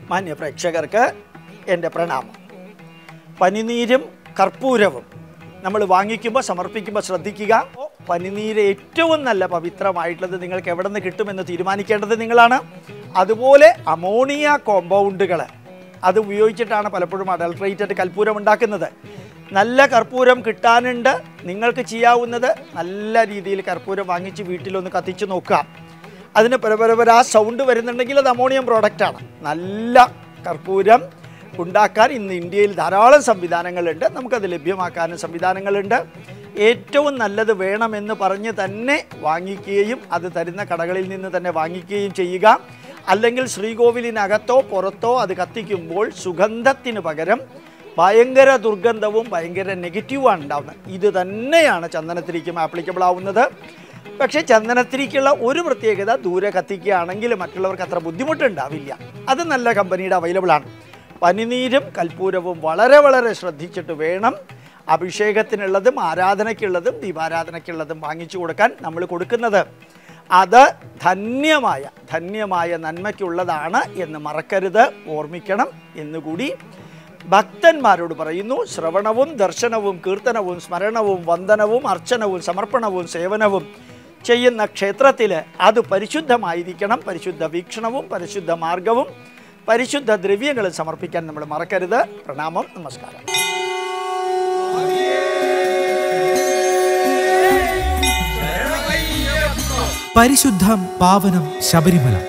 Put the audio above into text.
മാന്യ പ്രേക്ഷകർക്ക് എൻ്റെ പ്രണാമം പനിനീരും കർപ്പൂരവും നമ്മൾ വാങ്ങിക്കുമ്പോൾ സമർപ്പിക്കുമ്പോൾ ശ്രദ്ധിക്കുക പനിനീര് ഏറ്റവും നല്ല പവിത്രമായിട്ടുള്ളത് നിങ്ങൾക്ക് എവിടെ നിന്ന് കിട്ടുമെന്ന് തീരുമാനിക്കേണ്ടത് നിങ്ങളാണ് അതുപോലെ അമോണിയ കോമ്പൗണ്ടുകൾ അത് ഉപയോഗിച്ചിട്ടാണ് പലപ്പോഴും അഡൾട്രേറ്റഡ് കർപ്പൂരം ഉണ്ടാക്കുന്നത് നല്ല കർപ്പൂരം കിട്ടാനുണ്ട് നിങ്ങൾക്ക് ചെയ്യാവുന്നത് നല്ല രീതിയിൽ കർപ്പൂരം വാങ്ങിച്ച് വീട്ടിലൊന്ന് കത്തിച്ച് നോക്കുക അതിന് പരപരപര സൗണ്ട് വരുന്നുണ്ടെങ്കിൽ അത് അമോണിയം പ്രോഡക്റ്റാണ് നല്ല കർപ്പൂരം ഉണ്ടാക്കാൻ ഇന്ന് ഇന്ത്യയിൽ ധാരാളം സംവിധാനങ്ങളുണ്ട് നമുക്കത് ലഭ്യമാക്കാനും സംവിധാനങ്ങളുണ്ട് ഏറ്റവും നല്ലത് വേണമെന്ന് പറഞ്ഞ് തന്നെ വാങ്ങിക്കുകയും അത് തരുന്ന കടകളിൽ നിന്ന് തന്നെ വാങ്ങിക്കുകയും ചെയ്യുക അല്ലെങ്കിൽ ശ്രീകോവിലിനകത്തോ പുറത്തോ അത് കത്തിക്കുമ്പോൾ സുഗന്ധത്തിന് പകരം ഭയങ്കര ദുർഗന്ധവും ഭയങ്കര നെഗറ്റീവാണ് ഉണ്ടാവുന്നത് ഇത് തന്നെയാണ് ചന്ദനത്തിരിക്കും ആപ്ലിക്കബിൾ ആവുന്നത് പക്ഷേ ചന്ദനത്തിരിക്കുള്ള ഒരു പ്രത്യേകത ദൂരെ കത്തിക്കുകയാണെങ്കിൽ മറ്റുള്ളവർക്ക് അത്ര ബുദ്ധിമുട്ടുണ്ടാവില്ല അത് നല്ല കമ്പനിയുടെ അവൈലബിൾ ആണ് പനിനീരും കൽപ്പൂരവും വളരെ വളരെ ശ്രദ്ധിച്ചിട്ട് വേണം അഭിഷേകത്തിനുള്ളതും ആരാധനയ്ക്കുള്ളതും ദീപാരാധനയ്ക്കുള്ളതും വാങ്ങിച്ചു കൊടുക്കാൻ നമ്മൾ കൊടുക്കുന്നത് അത് ധന്യമായ ധന്യമായ നന്മയ്ക്കുള്ളതാണ് എന്ന് മറക്കരുത് ഓർമ്മിക്കണം എന്നുകൂടി ഭക്തന്മാരോട് പറയുന്നു ശ്രവണവും ദർശനവും കീർത്തനവും സ്മരണവും വന്ദനവും അർച്ചനവും സമർപ്പണവും സേവനവും ചെയ്യുന്ന ക്ഷേത്രത്തിൽ അത് പരിശുദ്ധമായിരിക്കണം പരിശുദ്ധ വീക്ഷണവും പരിശുദ്ധ മാർഗവും പരിശുദ്ധ ദ്രവ്യങ്ങളും സമർപ്പിക്കാൻ നമ്മൾ മറക്കരുത് പ്രണാമം നമസ്കാരം പരിശുദ്ധം പാവനം ശബരിമല